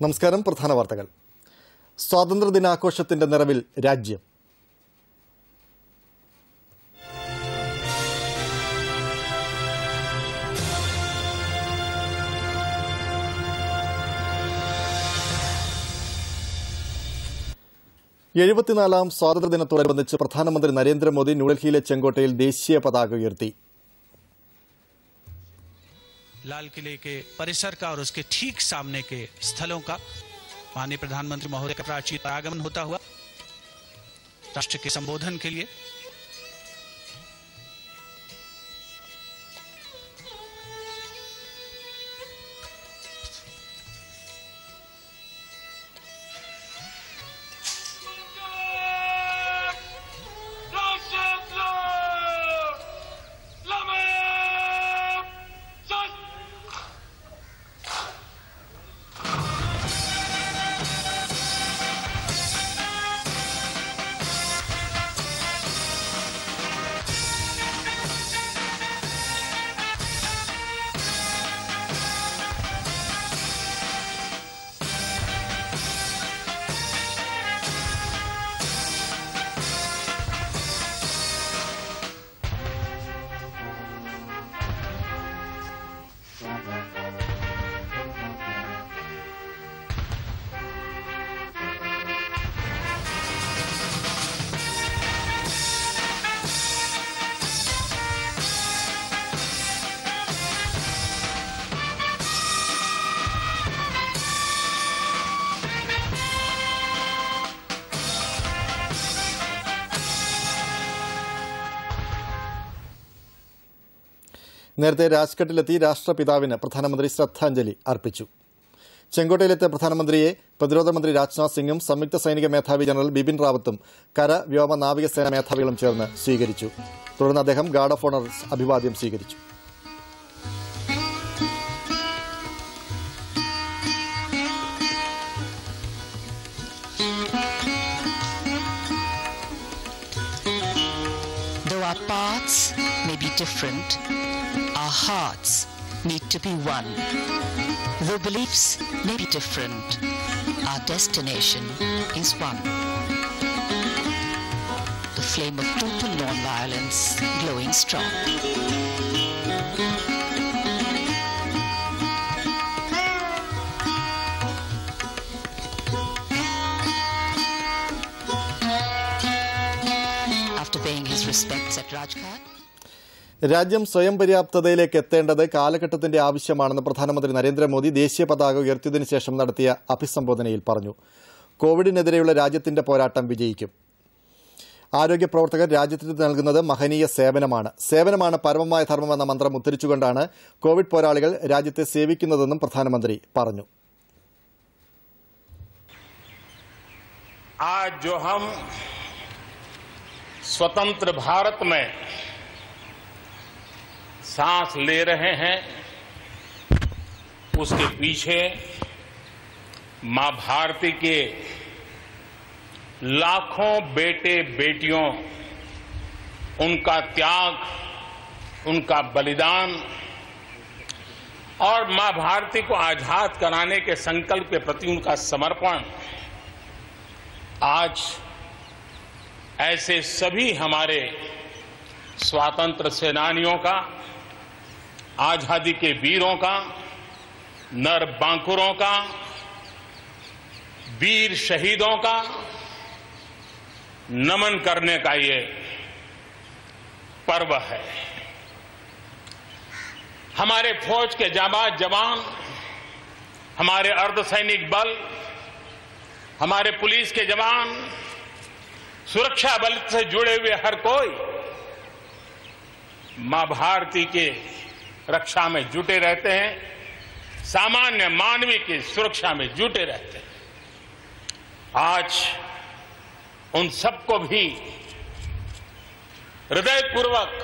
നമസ്കാരം പ്രധാന വാർത്തകൾ സ്വാതന്ത്ര്യദിനാഘോഷത്തിന്റെ നിറവിൽ രാജ്യം എഴുപത്തിനാലാം സ്വാതന്ത്ര്യദിനത്തോടനുബന്ധിച്ച് പ്രധാനമന്ത്രി നരേന്ദ്രമോദി ന്യൂഡൽഹിയിലെ ചെങ്കോട്ടയിൽ ദേശീയ പതാക ഉയർത്തി लाल किले के परिसर का और उसके ठीक सामने के स्थलों का माननीय प्रधानमंत्री महोदय का प्राचीन आगमन होता हुआ राष्ट्र के संबोधन के लिए നേരത്തെ രാജ്ഘട്ടിലെത്തി രാഷ്ട്രപിതാവിന് പ്രധാനമന്ത്രി ശ്രദ്ധാഞ്ജലി അർപ്പിച്ചു ചെങ്കോട്ടയിലെത്തിയ പ്രധാനമന്ത്രിയെ പ്രതിരോധ മന്ത്രി രാജ്നാഥ് സിംഗും സംയുക്ത സൈനിക മേധാവി ജനറൽ ബിപിൻ റാവത്തും കര വ്യോമ നാവികസേന മേധാവികളും ചേർന്ന് സ്വീകരിച്ചു തുടർന്ന് അദ്ദേഹം ഗാർഡ് ഓഫ് ഓണർ അഭിവാദ്യം സ്വീകരിച്ചു Though our paths may be different, our hearts need to be one. Though beliefs may be different, our destination is one. The flame of total non-violence glowing strong. After paying his respects at Rajghat, രാജ്യം സ്വയം പര്യാപ്തതയിലേക്ക് എത്തേണ്ടത് കാലഘട്ടത്തിന്റെ ആവശ്യമാണെന്ന് പ്രധാനമന്ത്രി നരേന്ദ്രമോദി ദേശീയ പതാക ഉയർത്തിയതിനു ശേഷം നടത്തിയ അഭിസംബോധനയിൽ പറഞ്ഞു കോവിഡിനെതിരെയുള്ള രാജ്യത്തിന്റെ പോരാട്ടം വിജയിക്കും ആരോഗ്യ പ്രവർത്തകർ രാജ്യത്തിന് നൽകുന്നത് മഹനീയ സേവനമാണ് സേവനമാണ് പരമമായ ധർമ്മമെന്ന മന്ത്രം ഉദ്ധരിച്ചുകൊണ്ടാണ് കോവിഡ് പോരാളികൾ രാജ്യത്തെ സേവിക്കുന്നതെന്നും പ്രധാനമന്ത്രി പറഞ്ഞു आज जो हम स्वतंत्र भारत में सांस ले रहे हैं उसके पीछे मां भारती के लाखों बेटे बेटियों उनका त्याग उनका बलिदान और मां भारती को आजाद कराने के संकल्प के प्रति उनका समर्पण आज ऐसे सभी हमारे स्वातंत्र सेनानियों का आजादी के वीरों का नर बांकुरों का वीर शहीदों का नमन करने का ये पर्व है हमारे फौज के जाबाज जवान हमारे अर्धसैनिक बल हमारे पुलिस के जवान सुरक्षा बल से जुड़े हुए हर कोई मां भारती के रक्षा में जुटे रहते हैं सामान्य मानवीय की सुरक्षा में जुटे रहते हैं आज उन सबको भी हृदयपूर्वक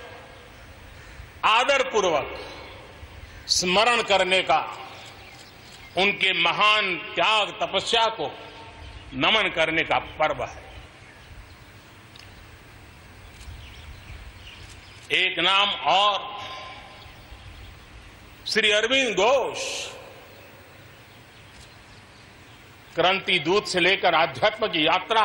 आदरपूर्वक स्मरण करने का उनके महान त्याग तपस्या को नमन करने का पर्व है एक नाम और श्री अरविंद घोष क्रांति दूत से लेकर आध्यात्म की यात्रा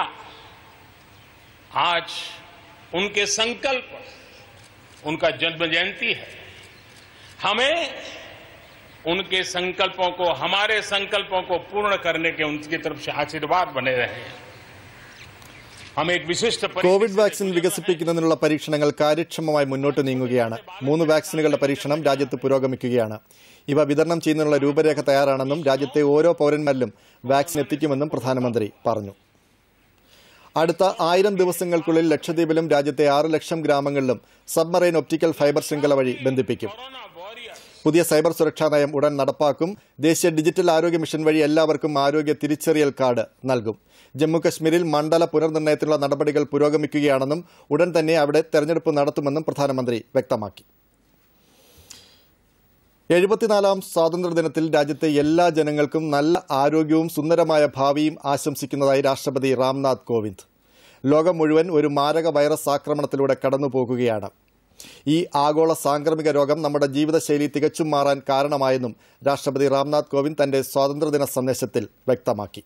आज उनके संकल्प उनका जन्म जयंती है हमें उनके संकल्पों को हमारे संकल्पों को पूर्ण करने के उनकी तरफ से आशीर्वाद बने रहे हम एक विशिष्ट परिस्थिति കോവിഡ് से വാക്സിൻ വികസിപ്പിക്കുന്നതിനുള്ള പരീക്ഷണങ്ങൾ കാര്യക്ഷമമായി മുന്നോട്ട് നീങ്ങുകയാണ് മൂന്ന് വാക്സിനുകളുടെ പരീക്ഷണം രാജ്യത്ത് പുരോഗമിക്കുകയാണ് ഇവ വിതരണം ചെയ്യുന്നതിനുള്ള രൂപരേഖ തയ്യാറാണെന്നും രാജ്യത്തെ ഓരോ പൌരന്മാരിലും വാക്സിൻ എത്തിക്കുമെന്നും പ്രധാനമന്ത്രി പറഞ്ഞു അടുത്ത ആയിരം ദിവസങ്ങൾക്കുള്ളിൽ ലക്ഷദ്വീപിലും രാജ്യത്തെ ആറ് ലക്ഷം ഗ്രാമങ്ങളിലും സബ്മറൈൻ ഒപ്റ്റിക്കൽ ഫൈബർ ശൃംഖല വഴി ബന്ധിപ്പിക്കും कोरोना वॉरियर പുതിയ സൈബർ സുരക്ഷാ നയം ഉടൻ നടപ്പാക്കും ദേശീയ ഡിജിറ്റൽ ആരോഗ്യ മിഷൻ വഴി എല്ലാവർക്കും ആരോഗ്യ തിരിച്ചറിയൽ കാർഡ് നൽകും ജമ്മുകശ്മീരിൽ മണ്ഡല പുനർനിർണയത്തിനുള്ള നടപടികൾ പുരോഗമിക്കുകയാണെന്നും ഉടൻ തന്നെ അവിടെ തെരഞ്ഞെടുപ്പ് നടത്തുമെന്നും പ്രധാനമന്ത്രി വ്യക്തമാക്കി എഴുപത്തിനാലാം സ്വാതന്ത്ര്യദിനത്തിൽ രാജ്യത്തെ എല്ലാ ജനങ്ങൾക്കും നല്ല ആരോഗ്യവും സുന്ദരമായ ഭാവിയും ആശംസിക്കുന്നതായി രാഷ്ട്രപതി രാംനാഥ് കോവിന്ദ് ലോകം മുഴുവൻ ഒരു മാരക വൈറസ് ആക്രമണത്തിലൂടെ കടന്നുപോകുകയാണ് ഈ ആഗോള സാംക്രമിക രോഗം നമ്മുടെ ജീവിതശൈലി തികച്ചും മാറാൻ കാരണമായെന്നും രാഷ്ട്രപതി രാംനാഥ് കോവിന്ദ് തന്റെ സ്വാതന്ത്ര്യദിന സന്ദേശത്തിൽ വ്യക്തമാക്കി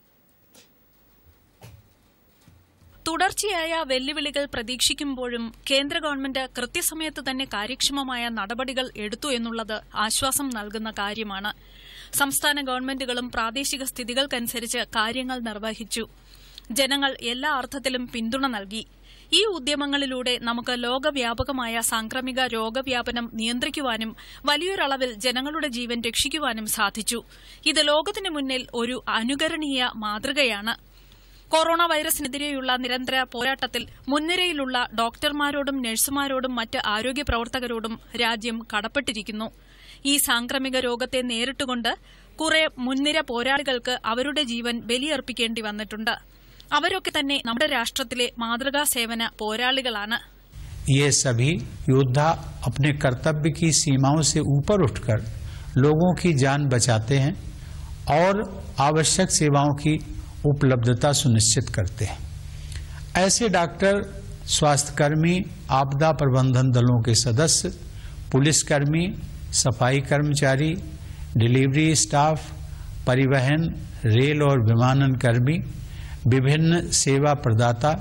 തുടർച്ചയായ വെല്ലുവിളികൾ പ്രതീക്ഷിക്കുമ്പോഴും കേന്ദ്ര ഗവൺമെന്റ് കൃത്യസമയത്ത് തന്നെ കാര്യക്ഷമമായ നടപടികൾ എടുത്തു എന്നുള്ളത് ആശ്വാസം നൽകുന്ന കാര്യമാണ് സംസ്ഥാന ഗവൺമെന്റുകളും പ്രാദേശിക സ്ഥിതികൾക്കനുസരിച്ച് കാര്യങ്ങൾ നിർവഹിച്ചു ജനങ്ങൾ എല്ലാ അർത്ഥത്തിലും പിന്തുണ നൽകി ഈ ഉദ്യമങ്ങളിലൂടെ നമുക്ക് ലോകവ്യാപകമായ സാംക്രമിക രോഗവ്യാപനം നിയന്ത്രിക്കുവാനും വലിയൊരളവിൽ ജനങ്ങളുടെ ജീവൻ രക്ഷിക്കുവാനും സാധിച്ചു ഇത് ലോകത്തിന് മുന്നിൽ ഒരു അനുകരണീയ മാതൃകയാണ് കൊറോണ വൈറസിനെതിരെയുള്ള നിരന്തര പോരാട്ടത്തിൽ മുൻനിരയിലുള്ള ഡോക്ടർമാരോടും നഴ്സുമാരോടും മറ്റ് ആരോഗ്യ പ്രവർത്തകരോടും രാജ്യം കടപ്പെട്ടിരിക്കുന്നു ഈ സാംക്രമിക രോഗത്തെ നേരിട്ടുകൊണ്ട് കുറെ മുൻനിര പോരാളികൾക്ക് അവരുടെ ജീവൻ ബലിയർപ്പിക്കേണ്ടി വന്നിട്ടുണ്ട് അവരൊക്കെ തന്നെ നമ്മുടെ രാഷ്ട്രത്തിലെ മാതൃകാ സേവന പോരാളികളാണ് ये सभी योद्धा अपने कर्तव्य की सीमाओं से ऊपर उठकर लोगों की जान बचाते हैं और आवश्यक सेवाओं की उपलब्धता सुनिश्चित करते हैं ऐसे डॉक्टर स्वास्थ्यकर्मी आपदा प्रबंधन दलों के सदस्य पुलिसकर्मी सफाई कर्मचारी डिलीवरी स्टाफ परिवहन रेल और विमानन कर्मी विभिन्न सेवा प्रदाता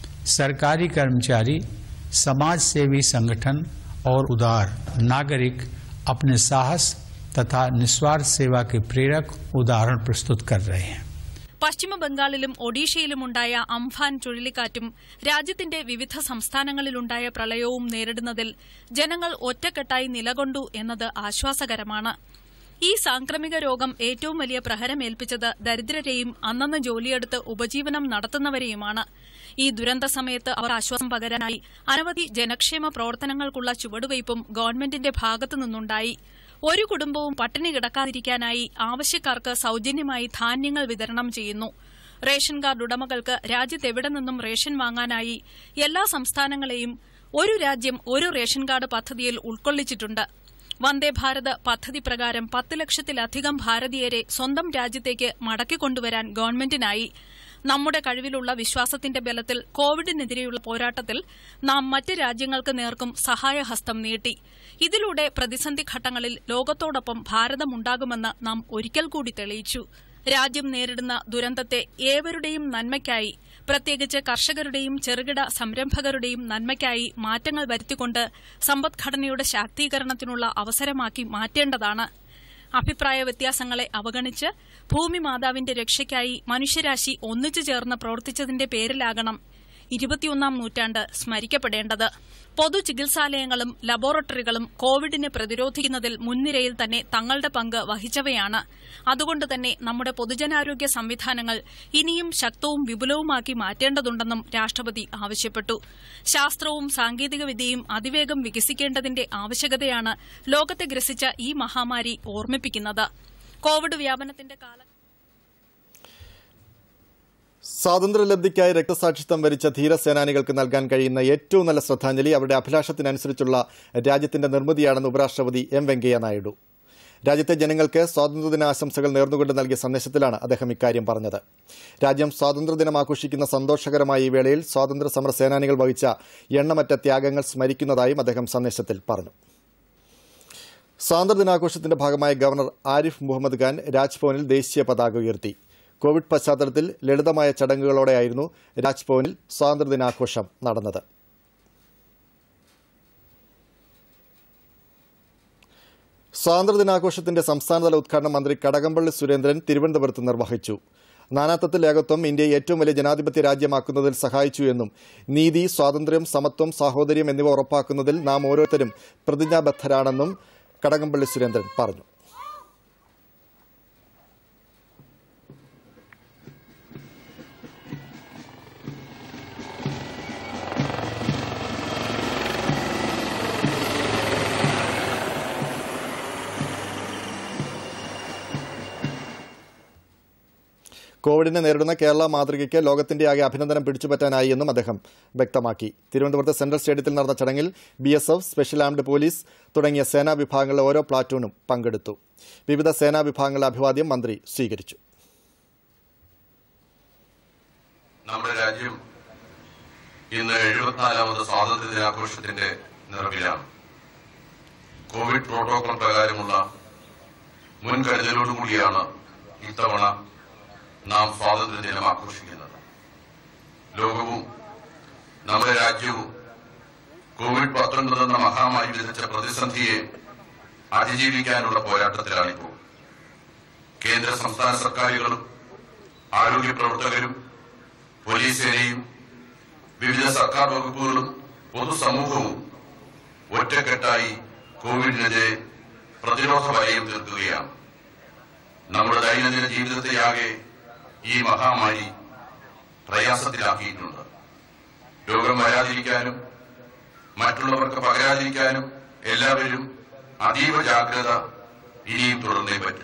सरकारी कर्मचारी समाज सेवी संगठन और उदार नागरिक अपने साहस तथा निस्वार्थ सेवा के प्रेरक उदाहरण प्रस्तुत कर रहे हैं പശ്ചിമ ബംഗാളിലും ഒഡീഷയിലുമുണ്ടായ അംഫാൻ ചുഴലിക്കാറ്റും രാജ്യത്തിന്റെ വിവിധ സംസ്ഥാനങ്ങളിലുണ്ടായ പ്രളയവും നേരിടുന്നതിൽ ജനങ്ങൾ ഒറ്റക്കെട്ടായി നിലകൊണ്ടു എന്നത് ആശ്വാസകരമാണ് ഈ സാംക്രമിക രോഗം ഏറ്റവും വലിയ പ്രഹരമേൽപ്പിച്ചത് ദരിദ്രരെയും അന്നന്ന് ജോലിയെടുത്ത് ഉപജീവനം നടത്തുന്നവരെയുമാണ് ഈ ദുരന്ത സമയത്ത് അവർ ആശ്വാസം പകരാനായി അനവധി ജനക്ഷേമ പ്രവർത്തനങ്ങൾക്കുള്ള ചുവടുവയ്പും ഗവൺമെന്റിന്റെ ഭാഗത്തുനിന്നുണ്ടായി ഒരു കുടുംബവും പട്ടിണി കിടക്കാതിരിക്കാനായി ആവശ്യക്കാർക്ക് സൌജന്യമായി ധാന്യങ്ങൾ വിതരണം ചെയ്യുന്നു റേഷൻ കാർഡ് ഉടമകൾക്ക് രാജ്യത്തെവിടെ നിന്നും റേഷൻ വാങ്ങാനായി എല്ലാ സംസ്ഥാനങ്ങളെയും ഒരു രാജ്യം ഒരു റേഷൻ കാർഡ് പദ്ധതിയിൽ ഉൾക്കൊള്ളിച്ചിട്ടുണ്ട് വന്ദേ ഭാരത് പദ്ധതി പ്രകാരം പത്ത് ലക്ഷത്തിലധികം ഭാരതീയരെ സ്വന്തം രാജ്യത്തേക്ക് മടക്കിക്കൊണ്ടുവരാൻ ഗവൺമെന്റിനായി നമ്മുടെ കഴിവിലുള്ള വിശ്വാസത്തിന്റെ ബലത്തിൽ കോവിഡിനെതിരെയുള്ള പോരാട്ടത്തിൽ നാം മറ്റ് രാജ്യങ്ങൾക്ക് നേർക്കും സഹായഹസ്തം നീട്ടി ഇതിലൂടെ പ്രതിസന്ധി ഘട്ടങ്ങളിൽ ലോകത്തോടൊപ്പം ഭാരതമുണ്ടാകുമെന്ന് നാം ഒരിക്കൽ കൂടി തെളിയിച്ചു രാജ്യം നേരിടുന്ന ദുരന്തത്തെ ഏവരുടെയും നന്മയ്ക്കായി പ്രത്യേകിച്ച് കർഷകരുടെയും ചെറുകിട സംരംഭകരുടെയും നന്മയ്ക്കായി മാറ്റങ്ങൾ വരുത്തിക്കൊണ്ട് സമ്പദ്ഘടനയുടെ ശാക്തീകരണത്തിനുള്ള അവസരമാക്കി മാറ്റേണ്ടതാണ് അഭിപ്രായ വ്യത്യാസങ്ങളെ അവഗണിച്ച് ഭൂമി മാതാവിന്റെ രക്ഷയ്ക്കായി മനുഷ്യരാശി ഒന്നിച്ചു ചേർന്ന് പ്രവർത്തിച്ചതിന്റെ പേരിലാകണം ഇരുപത്തിയൊന്നാം നൂറ്റാണ്ട് സ്മരിക്കപ്പെടേണ്ടത് പൊതു ചികിത്സാലയങ്ങളും ലബോറട്ടറികളും കോവിഡിനെ പ്രതിരോധിക്കുന്നതിൽ മുൻനിരയിൽ തന്നെ തങ്ങളുടെ പങ്ക് വഹിച്ചവയാണ് അതുകൊണ്ട് തന്നെ നമ്മുടെ പൊതുജനാരോഗ്യ സംവിധാനങ്ങൾ ഇനിയും ശക്തവും വിപുലവുമാക്കി മാറ്റേണ്ടതുണ്ടെന്നും രാഷ്ട്രപതി ആവശ്യപ്പെട്ടു ശാസ്ത്രവും സാങ്കേതികവിദ്യയും അതിവേഗം വികസിക്കേണ്ടതിന്റെ ആവശ്യകതയാണ് ലോകത്തെ ഗ്രസിച്ച ഈ മഹാമാരി ഓർമ്മിപ്പിക്കുന്നത് കോവിഡ് വ്യാപനത്തിന്റെ കാലം സ്വാതന്ത്ര്യലബ്ധിക്കായി രക്തസാക്ഷിത്വം വരിച്ച ധീരസേനാനികൾക്ക് നൽകാൻ കഴിയുന്ന ഏറ്റവും നല്ല ശ്രദ്ധാഞ്ജലി അവരുടെ അഭിലാഷത്തിനനുസരിച്ചുള്ള രാജ്യത്തിന്റെ നിർമ്മിതിയാണെന്ന് ഉപരാഷ്ട്രപതി എം വെങ്കയ്യ നായിഡു രാജ്യത്തെ ജനങ്ങൾക്ക് സ്വാതന്ത്ര്യദിനാശംസകൾ നേർന്നുകൊണ്ട് നൽകിയ സന്ദേശത്തിലാണ് അദ്ദേഹം ഇക്കാര്യം പറഞ്ഞത് രാജ്യം സ്വാതന്ത്ര്യദിനം ആഘോഷിക്കുന്ന സന്തോഷകരമായ ഈ വേളയിൽ സ്വാതന്ത്ര്യ സമര സേനാനികൾ വഹിച്ച എണ്ണമറ്റ ത്യാഗങ്ങൾ സ്മരിക്കുന്നതായും അദ്ദേഹം സന്ദേശത്തിൽ പറഞ്ഞു സ്വാതന്ത്ര്യദിനാഘോഷത്തിന്റെ ഭാഗമായി ഗവർണർ ആരിഫ് മുഹമ്മദ് ഖാൻ രാജ്ഭവനിൽ ദേശീയ പതാക ഉയർത്തി കോവിഡ് പശ്ചാത്തലത്തിൽ ലളിതമായ ചടങ്ങുകളോടെയായിരുന്നു രാജ്ഭവനിൽ സ്വാതന്ത്ര്യദിനാഘോഷം നടന്നത് സ്വാതന്ത്ര്യദിനാഘോഷത്തിന്റെ സംസ്ഥാനതല ഉദ്ഘാടനം മന്ത്രി കടകംപള്ളി സുരേന്ദ്രൻ തിരുവനന്തപുരത്ത് നിർവഹിച്ചു നാനാത്വത്തിൽ ഏകത്വം ഇന്ത്യയെ ഏറ്റവും വലിയ ജനാധിപത്യ രാജ്യമാക്കുന്നതിൽ സഹായിച്ചു എന്നും നീതി സ്വാതന്ത്ര്യം സമത്വം സാഹോദര്യം എന്നിവ ഉറപ്പാക്കുന്നതിൽ നാം ഓരോരുത്തരും പ്രതിജ്ഞാബദ്ധരാണെന്നും കടകംപള്ളി സുരേന്ദ്രൻ പറഞ്ഞു കോവിഡിനെ നേരിടുന്ന കേരള മാതൃകയ്ക്ക് ലോകത്തിന്റെ ആകെ അഭിനന്ദനം പിടിച്ചുപറ്റാനായി എന്നും അദ്ദേഹം വ്യക്തമാക്കി തിരുവനന്തപുരത്ത് സെൻട്രൽ സ്റ്റേഡിയത്തിൽ നടന്ന ചടങ്ങിൽ B S F special armed police തുടങ്ങിയ സേനാ വിഭാഗങ്ങളിലെ ഓരോ പ്ലാറ്റൂണും പങ്കെടുത്തു വിവിധ സേനാ വിഭാഗങ്ങളുടെ അഭിവാദ്യം മന്ത്രി സ്വീകരിച്ചു നമ്മുടെ രാജ്യം ഇന്ന് എഴുപത്തിനാലാമത് സ്വാതന്ത്ര്യ ദിനാഘോഷത്തിന്റെ നിറവിലാണ് കോവിഡ് പ്രോട്ടോകോൾ പ്രകാരമുള്ള മുൻകരുതലോടുകൂടിയാണ് ഇത്തവണ നാം സ്വാതന്ത്ര്യ ദിനം ആഘോഷിക്കുന്നത് ലോകവും നമ്മുടെ രാജ്യവും കോവിഡ് പത്തൊൻപത് എന്ന മഹാമാരി വിധിച്ച പ്രതിസന്ധിയെ അതിജീവിക്കാനുള്ള പോരാട്ടത്തിലാണിപ്പോൾ കേന്ദ്ര സംസ്ഥാന സർക്കാരുകളും ആരോഗ്യ പ്രവർത്തകരും പോലീസ് സേനയും വിവിധ സർക്കാർ വകുപ്പുകളും പൊതുസമൂഹവും ഒറ്റക്കെട്ടായി കോവിഡിനെതിരെ പ്രതിരോധ വലയം തീർക്കുകയാണ് നമ്മുടെ ദൈനംദിന ജീവിതത്തെയാകെ ഈ മഹാമാരി പ്രയാസത്തിലാക്കിയിട്ടുണ്ട് രോഗം വരാതിരിക്കാനും മറ്റുള്ളവർക്ക് പകരാതിരിക്കാനും എല്ലാവരും അതീവ ജാഗ്രത ഇനിയും തുടർന്നേ പറ്റൂ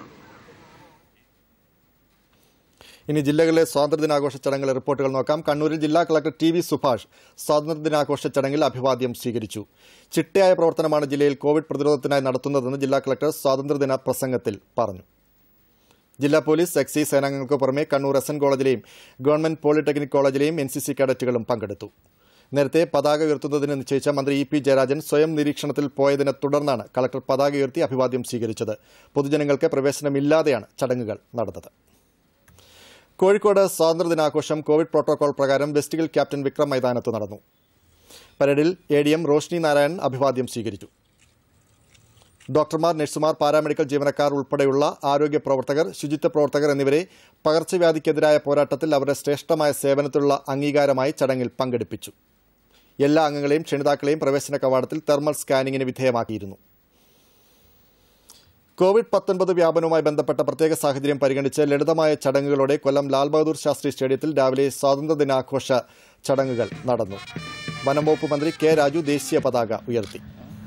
ഇനി ജില്ലകളിലെ സ്വാതന്ത്ര്യദിനാഘോഷ ചടങ്ങിലെ റിപ്പോർട്ടുകൾ നോക്കാം കണ്ണൂരിൽ ജില്ലാ കളക്ടർ ടി വി സുഭാഷ് സ്വാതന്ത്ര്യദിനാഘോഷ ചടങ്ങിൽ അഭിവാദ്യം സ്വീകരിച്ചു ചിട്ടയായ പ്രവർത്തനമാണ് ജില്ലയിൽ കോവിഡ് പ്രതിരോധത്തിനായി നടത്തുന്നതെന്ന് ജില്ലാ കളക്ടർ സ്വാതന്ത്ര്യദിന പ്രസംഗത്തിൽ പറഞ്ഞു ജില്ലാ പോലീസ് എക്സൈസ് സേനാംഗങ്ങൾക്ക് പുറമെ കണ്ണൂർ എസ് എൻ കോളേജിലെയും ഗവൺമെന്റ് പോളിടെക്നിക് കോളേജിലെയും എൻ സി സി കേഡറ്റുകളും പങ്കെടുത്തു നേരത്തെ പതാക ഉയർത്തുന്നതിന് നിശ്ചയിച്ച മന്ത്രി ഇ പി ജയരാജൻ സ്വയം നിരീക്ഷണത്തിൽ പോയതിനെ തുടർന്നാണ് കളക്ടർ പതാക ഉയർത്തി അഭിവാദ്യം സ്വീകരിച്ചത് പൊതുജനങ്ങൾക്ക് പ്രവേശനമില്ലാതെയാണ് ചടങ്ങുകൾ നടന്നത് കോഴിക്കോട് സ്വാതന്ത്ര്യദിനാഘോഷം കോവിഡ് പ്രോട്ടോകോൾ പ്രകാരം വെസ്റ്റ് ഹിൽ ക്യാപ്റ്റൻ വിക്രം മൈതാനത്ത് നടന്നു പരേഡിൽ A D M Roshni Narayan അഭിവാദ്യം സ്വീകരിച്ചു ഡോക്ടർമാർ നഴ്സുമാർ പാരാമെഡിക്കൽ ജീവനക്കാർ ഉൾപ്പെടെയുള്ള ആരോഗ്യ പ്രവർത്തകർ ശുചിത്വ പ്രവർത്തകർ എന്നിവരെ പകർച്ചവ്യാധിക്കെതിരായ പോരാട്ടത്തിൽ അവരുടെ ശ്രേഷ്ഠമായ സേവനത്തിലുള്ള അംഗീകാരമായി ചടങ്ങിൽ പങ്കെടുപ്പിച്ചു എല്ലാ അംഗങ്ങളെയും ക്ഷണിതാക്കളെയും പ്രവേശന കവാടത്തിൽ തെർമൽ സ്കാനിങ്ങിന് വിധേയമാക്കിയിരുന്നു കോവിഡ് പത്തൊൻപത് വ്യാപനവുമായി ബന്ധപ്പെട്ട പ്രത്യേക സാഹചര്യം പരിഗണിച്ച് ലളിതമായ ചടങ്ങുകളോടെ കൊല്ലം ലാൽ ബഹദൂർ ശാസ്ത്രി സ്റ്റേഡിയത്തിൽ രാവിലെ സ്വാതന്ത്ര്യദിനാഘോഷ ചടങ്ങുകൾ നടന്നു വനം വകുപ്പ് മന്ത്രി കെ രാജു ദേശീയ പതാക ഉയർത്തി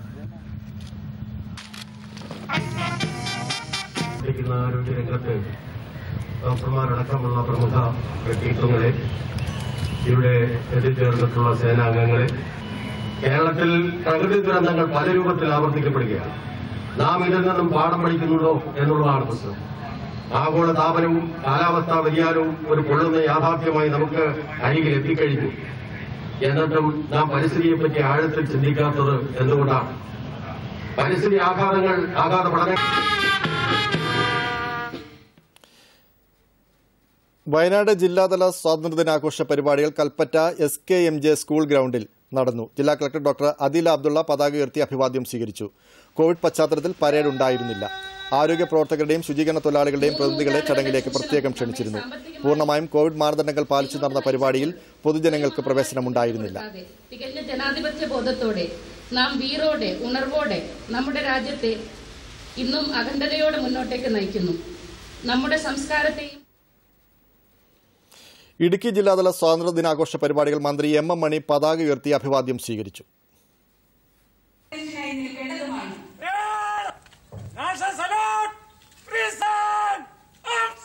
പ്രവർത്തിക്കുന്ന ആരോഗ്യ രംഗത്ത് ഡോക്ടർമാരടക്കമുള്ള പ്രമുഖ വ്യക്തിത്വങ്ങളെ ഇവിടെ എത്തിച്ചേർന്നിട്ടുള്ള സേനാംഗങ്ങളെ കേരളത്തിൽ പ്രകൃതി ദുരന്തങ്ങൾ പല രൂപത്തിൽ ആവർത്തിക്കപ്പെടുകയാണ് നാം ഇതിൽ നിന്നും പാഠം പഠിക്കുന്നുണ്ടോ എന്നുള്ളതാണ് പ്രശ്നം ആഗോള താപനവും കാലാവസ്ഥാ വ്യതിയാനവും ഒരു പൊള്ളുന്ന യാഥാർത്ഥ്യമായി നമുക്ക് അരികിൽ എത്തിക്കഴിഞ്ഞു എന്നിട്ടും നാം പരിസ്ഥിതിയെപ്പറ്റി ആഴത്തിൽ ചിന്തിക്കാത്തത് എന്തുകൊണ്ടാണ് പരിസ്ഥിതി ആഘാതങ്ങൾ ആഘാത പഠനം വയനാട് ജില്ലാതല സ്വാതന്ത്ര്യദിനാഘോഷ പരിപാടികൾ Kalpetta S K M J school ഗ്രൗണ്ടിൽ നടന്നു ജില്ലാ കളക്ടർ ഡോക്ടർ അദില അബ്ദുള്ള പതാക ഉയർത്തി അഭിവാദ്യം സ്വീകരിച്ചു കോവിഡ് പശ്ചാത്തലത്തിൽ പരേഡ് ഉണ്ടായിരുന്നില്ല ആരോഗ്യ പ്രവർത്തകരുടെയും ശുചീകരണ തൊഴിലാളികളുടെയും പ്രതിനിധികളെ ചടങ്ങിലേക്ക് പ്രത്യേകം ക്ഷണിച്ചിരുന്നു പൂർണ്ണമായും കോവിഡ് മാനദണ്ഡങ്ങൾ പാലിച്ചു നടന്ന പരിപാടിയിൽ പൊതുജനങ്ങൾക്ക് പ്രവേശനമുണ്ടായിരുന്നില്ല അതെ തികഞ്ഞ ജനാധിപത്യ ബോധത്തോടെ നാം വീറോടെ ഉണർവോടെ നമ്മുടെ രാജ്യത്തെ ഇന്നും അഖണ്ഡതയോടെ മുന്നോട്ടേക്ക് നയിക്കുന്നു നമ്മുടെ സംസ്കാരത്തെയും ഇടുക്കി ജില്ലാതല സ്വാതന്ത്ര്യ ദിനാഘോഷ പരിപാടികൾ മന്ത്രി എം എം മണി പതാക ഉയർത്തി അഭിവാദ്യം സ്വീകരിച്ചു National salute! Present! Arms!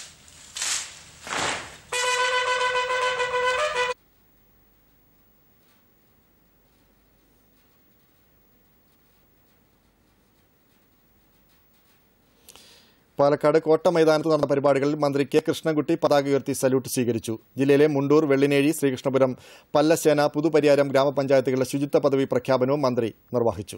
Palakkad കോട്ട മൈതാനത്ത് നടന്ന പരിപാടികളിൽ മന്ത്രി കെ കൃഷ്ണൻകുട്ടി പതാക ഉയർത്തി സല്യൂട്ട് സ്വീകരിച്ചു ജില്ലയിലെ മുണ്ടൂർ വെള്ളിനേഴി ശ്രീകൃഷ്ണപുരം പല്ലശ്ശേന പുതുപരിയാരം ഗ്രാമപഞ്ചായത്തുകളുടെ ശുചിത്വ പദവി പ്രഖ്യാപനവും മന്ത്രി നിർവഹിച്ചു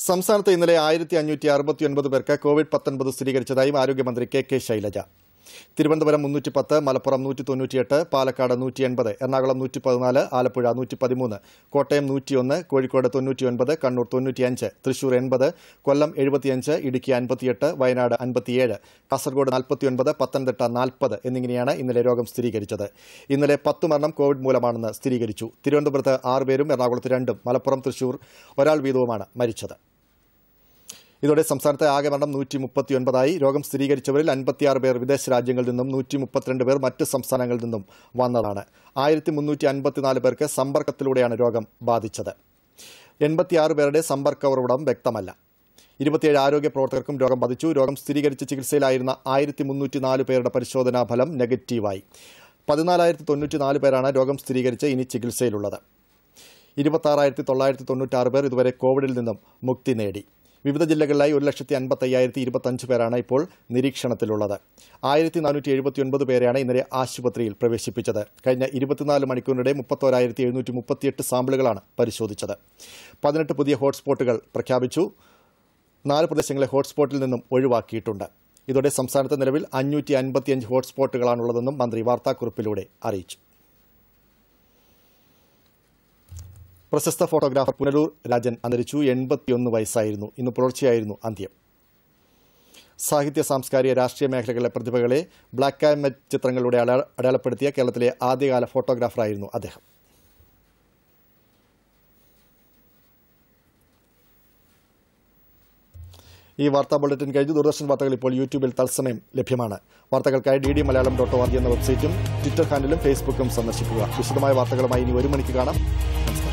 സംസ്ഥാനത്ത് ഇന്നലെ ആയിരത്തി അഞ്ഞൂറ്റി അറുപത്തിയൊൻപത് പേർക്ക് കോവിഡ് പത്തൊൻപത് സ്ഥിരീകരിച്ചതായും ആരോഗ്യമന്ത്രി കെ കെ ശൈലജ തിരുവനന്തപുരം മുന്നൂറ്റി പത്ത് മലപ്പുറം നൂറ്റി തൊണ്ണൂറ്റിയെട്ട് പാലക്കാട് നൂറ്റി എൺപത് എറണാകുളം നൂറ്റി പതിനാല് ആലപ്പുഴ നൂറ്റി പതിമൂന്ന് കോട്ടയം നൂറ്റിയൊന്ന് കോഴിക്കോട് തൊണ്ണൂറ്റിയൊൻപത് കണ്ണൂർ തൊണ്ണൂറ്റിയഞ്ച് തൃശൂർ എൺപത് കൊല്ലം എഴുപത്തിയഞ്ച് ഇടുക്കി അൻപത്തിയെട്ട് വയനാട് അൻപത്തിയേഴ് കാസർഗോഡ് നാൽപ്പത്തിയൊൻപത് പത്തനംതിട്ട നാൽപ്പത് എന്നിങ്ങനെയാണ് ഇന്നലെ രോഗം സ്ഥിരീകരിച്ചത് ഇന്നലെ പത്ത് മരണം കോവിഡ് മൂലമാണെന്ന് സ്ഥിരീകരിച്ചു തിരുവനന്തപുരത്ത് ആറ് പേരും എറണാകുളത്ത് രണ്ടും മലപ്പുറം തൃശൂർ ഒരാൾ വീതവുമാണ് മരിച്ചത് ഇതോടെ സംസ്ഥാനത്തെ ആകെ മരണം നൂറ്റി മുപ്പത്തിയൊൻപതായി രോഗം സ്ഥിരീകരിച്ചവരിൽ അൻപത്തിയാറ് പേർ വിദേശ രാജ്യങ്ങളിൽ നിന്നും നൂറ്റി മുപ്പത്തിരണ്ട് പേർ മറ്റ് സംസ്ഥാനങ്ങളിൽ നിന്നും വന്നതാണ് ആയിരത്തി മുന്നൂറ്റി അൻപത്തിനാല് പേർക്ക് സമ്പർക്കത്തിലൂടെയാണ് രോഗം ബാധിച്ചത് എൺപത്തിയാറ് പേരുടെ സമ്പർക്ക ഉറവിടം വ്യക്തമല്ല ഇരുപത്തിയേഴ് ആരോഗ്യ പ്രവർത്തകർക്കും രോഗം ബാധിച്ചു രോഗം സ്ഥിരീകരിച്ച് ചികിത്സയിലായിരുന്ന ആയിരത്തി മുന്നൂറ്റി നാല് പേരുടെ പരിശോധനാ ഫലം നെഗറ്റീവായി പതിനാലായിരത്തി തൊണ്ണൂറ്റിനാല് പേരാണ് രോഗം സ്ഥിരീകരിച്ച് ഇനി ചികിത്സയിലുള്ളത് ഇരുപത്താറായിരത്തി തൊള്ളായിരത്തി തൊണ്ണൂറ്റാറ് പേർ ഇതുവരെ കോവിഡിൽ നിന്നും മുക്തി നേടി വിവിധ ജില്ലകളിലായി ഒരു ലക്ഷത്തി അൻപത്തയ്യായിരത്തി ഇരുപത്തഞ്ച് പേരാണ് ഇപ്പോൾ നിരീക്ഷണത്തിലുള്ളത് ആയിരത്തി നാനൂറ്റി എഴുപത്തിയൊൻപത് പേരെയാണ് ഇന്നലെ ആശുപത്രിയിൽ പ്രവേശിപ്പിച്ചത് കഴിഞ്ഞ ഇരുപത്തിനാല് മണിക്കൂറിനിടെ മുപ്പത്തോരായിരത്തി എഴുന്നൂറ്റി മുപ്പത്തിയെട്ട് സാമ്പിളുകളാണ് പരിശോധിച്ചത് പതിനെട്ട് പുതിയ ഹോട്ട്സ്പോട്ടുകൾ പ്രഖ്യാപിച്ചു നാല് പ്രദേശങ്ങളെ ഹോട്ട്സ്പോട്ടിൽ നിന്നും ഒഴിവാക്കിയിട്ടുണ്ട് ഇതോടെ സംസ്ഥാനത്ത് നിലവിൽ അഞ്ഞൂറ്റി അൻപത്തിയഞ്ച് ഹോട്ട്സ്പോട്ടുകളാണുള്ളതെന്നും മന്ത്രി വാർത്താക്കുറിപ്പിലൂടെ അറിയിച്ചു പ്രശസ്ത ഫോട്ടോഗ്രാഫർ പുനലൂർ രാജൻ അന്തരിച്ചു എൺപത്തിയൊന്ന് വയസ്സായിരുന്നു ഇന്ന് പുലർച്ചെയായിരുന്നു അന്ത്യം സാഹിത്യ സാംസ്കാരിക രാഷ്ട്രീയ മേഖലകളിലെ പ്രതിഭകളെ ബ്ലാക്ക് ആൻഡ് വൈറ്റ് ചിത്രങ്ങളിലൂടെ അടയാ- അടയാളപ്പെടുത്തിയ കേരളത്തിലെ ആദ്യകാല ഫോട്ടോഗ്രാഫറായിരുന്നു അദ്ദേഹം ഈ വാർത്താ ബുള്ളറ്റിൻ കഴിഞ്ഞ് ദൂരദർശൻ വാർത്തകൾ ഇപ്പോൾ യൂട്യൂബിൽ തത്സമയം ലഭ്യമാണ് വാർത്തകൾക്കായി D D Malayalam dot O R G എന്ന വെബ്സൈറ്റും ട്വിറ്റർ ഹാൻഡിലും ഫേസ്ബുക്കും സന്ദർശിക്കുക വിശദമായ വാർത്തകളുമായി ഇനി ഒരു മണിക്ക് കാണാം നമസ്കാരം